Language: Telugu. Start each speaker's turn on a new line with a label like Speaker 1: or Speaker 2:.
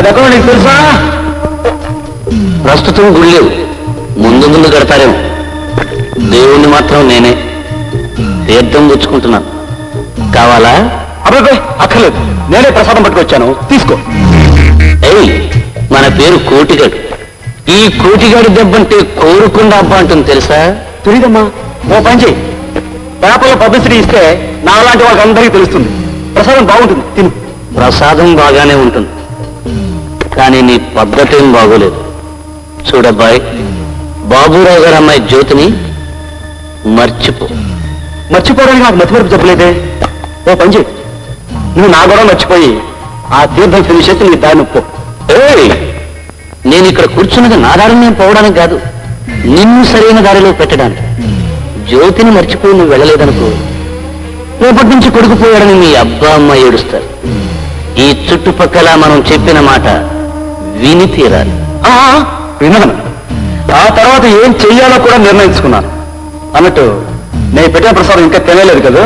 Speaker 1: ఎక్కడ నీకు తెలుసా ప్రస్తుతం గుళ్ళు ముందు ముందు కడతారేమో దేవుణ్ణి మాత్రం నేనే తీర్థం పుచ్చుకుంటున్నాను కావాలా
Speaker 2: అబ్బాయి అక్కర్లేదు నేనే ప్రసాదం పట్టుకొచ్చాను తీసుకో
Speaker 1: ఏయ్ మన పేరు కోటిగాడు ఈ కోటిగాడి దెబ్బంటే కోరుకుండా అబ్బా అంటుంది తెలుసా
Speaker 2: తెలీదమ్మా ఓ పని చేయి పేపర్లో పబ్లిసిటీ ఇస్తే నాలాంటి వాళ్ళకి అందరికీ తెలుస్తుంది ప్రసాదం బాగుంటుంది తిను
Speaker 1: ప్రసాదం బాగానే ఉంటుంది కానీ నీ పద్ధతేం బాగోలేదు చూడబ్బాయ్ బాబురావు గారు అమ్మాయి జ్యోతిని మర్చిపో
Speaker 2: మర్చిపోవడానికి నాకు మతిమరుపు చెప్పలేదే ఓ పని చేయి నువ్వు నా కూడా మర్చిపోయి ఆ తీర్థం ఫినిష్ చేసి నీ దారి నొప్పు
Speaker 1: ఏయ్ నేను ఇక్కడ కూర్చున్నది నా దారిని నేను పోవడానికి కాదు నిన్ను సరైన దారిలో పెట్టడానికి జ్యోతిని మర్చిపోయి నువ్వు వెళ్ళలేదనుకో రేపటి నుంచి కొడుకుపోయాడని మీ అబ్బా అమ్మ ఏడుస్తారు ఈ చుట్టుపక్కల మనం చెప్పిన మాట విని తీరాలి
Speaker 2: ఆ, విన్నాను ఆ తర్వాత ఏం చెయ్యాలో కూడా నిర్ణయించుకున్నాను అన్నట్టు నేను పెట్టిన ప్రసాదం ఇంకా తినలేదు కదా